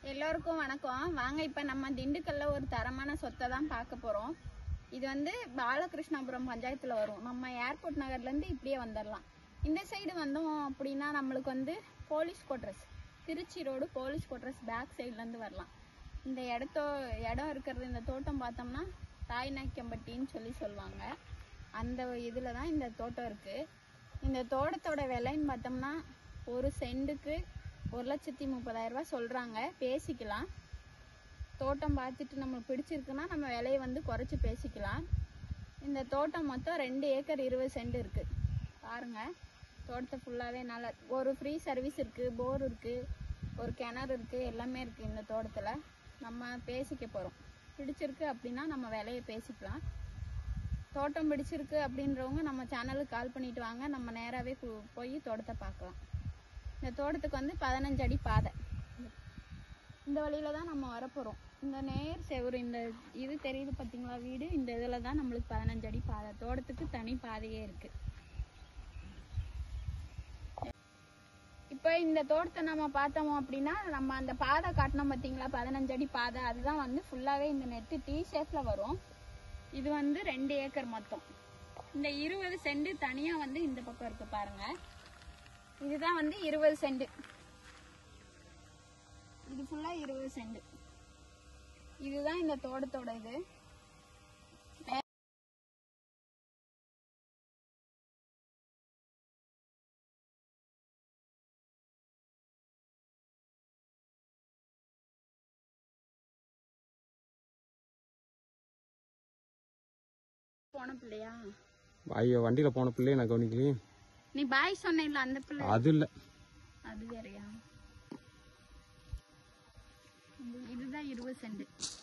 எல்லோருக்கும் வணக்கம் வாங்க இப்போ நம்ம திண்டுக்கல்ல ஒரு தரமான சொத்தை தான் பார்க்க போகிறோம் இது வந்து பாலகிருஷ்ணாபுரம் பஞ்சாயத்தில் வரும் நம்ம ஏர்போர்ட் நகர்லேருந்து இப்படியே வந்துடலாம் இந்த சைடு வந்தோம் அப்படின்னா நம்மளுக்கு வந்து police quarters Trichy road police quarters back சைட்லேருந்து வரலாம் இந்த இடத்தோ இடம் இருக்கிறது இந்த தோட்டம் பார்த்தோம்னா தாய்நாய்க்கம்பட்டின்னு சொல்லி சொல்லுவாங்க அந்த இதில் தான் இந்த தோட்டம் இருக்குது இந்த தோட்டத்தோட விலைன்னு பார்த்தோம்னா ஒரு சென்ட்டுக்கு ஒரு லட்சத்தி முப்பதாயிரம் ரூபாய் சொல்கிறாங்க பேசிக்கலாம் தோட்டம் பார்த்துட்டு நம்மளுக்கு பிடிச்சிருக்குன்னா நம்ம விலையை வந்து குறைச்சி பேசிக்கலாம் இந்த தோட்டம் மொத்தம் ரெண்டு ஏக்கர் இருபது சென்ட் இருக்குது பாருங்கள் தோட்டத்தை ஃபுல்லாகவே நல்லா ஒரு ஃப்ரீ சர்வீஸ் இருக்குது போர் இருக்குது ஒரு கிணறு இருக்குது எல்லாமே இருக்குது இந்த தோட்டத்தில் நம்ம பேசிக்க போகிறோம் பிடிச்சிருக்கு அப்படின்னா நம்ம விலையை பேசிக்கலாம் தோட்டம் பிடிச்சிருக்கு அப்படின்றவங்க நம்ம சேனலுக்கு கால் பண்ணிட்டு வாங்க நம்ம நேராகவே போய் தோட்டத்தை பார்க்கலாம் இந்த தோட்டத்துக்கு வந்து பதினஞ்சு அடி பாதை இந்த வழியில தான் நம்ம வரப்போகிறோம் இந்த நேர் செவரு இந்த இது தெரியுது பார்த்தீங்களா வீடு இந்த இதில் தான் நம்மளுக்கு பதினஞ்சு அடி பாதை தோட்டத்துக்கு தனி பாதையே இருக்கு இப்போ இந்த தோட்டத்தை நம்ம பார்த்தோம் அப்படின்னா நம்ம அந்த பாதை காட்டினோம் பார்த்தீங்களா பதினஞ்சு அடி பாதை அதுதான் வந்து ஃபுல்லாகவே இந்த நெட்டு டீ ஷேப்பில் வரும் இது வந்து ரெண்டு ஏக்கர் மொத்தம் இந்த இருபது சென்ட் தனியாக வந்து இந்த பக்கம் இருக்கு பாருங்க இதுதான் வந்து இருபது சென்ட் இது ஃபுல்லா இருபது சென்ட் இதுதான் இந்த தோட்டத்தோட இது போன பிள்ளையா ஐயோ வண்டியில போன பிள்ளைய நான் கவனிக்கலையே நீ பாய் சொன்ன இல்ல அந்த பிள்ளை அது இல்ல அது வேறயா இது- இதுதான் இருபது சென்ட்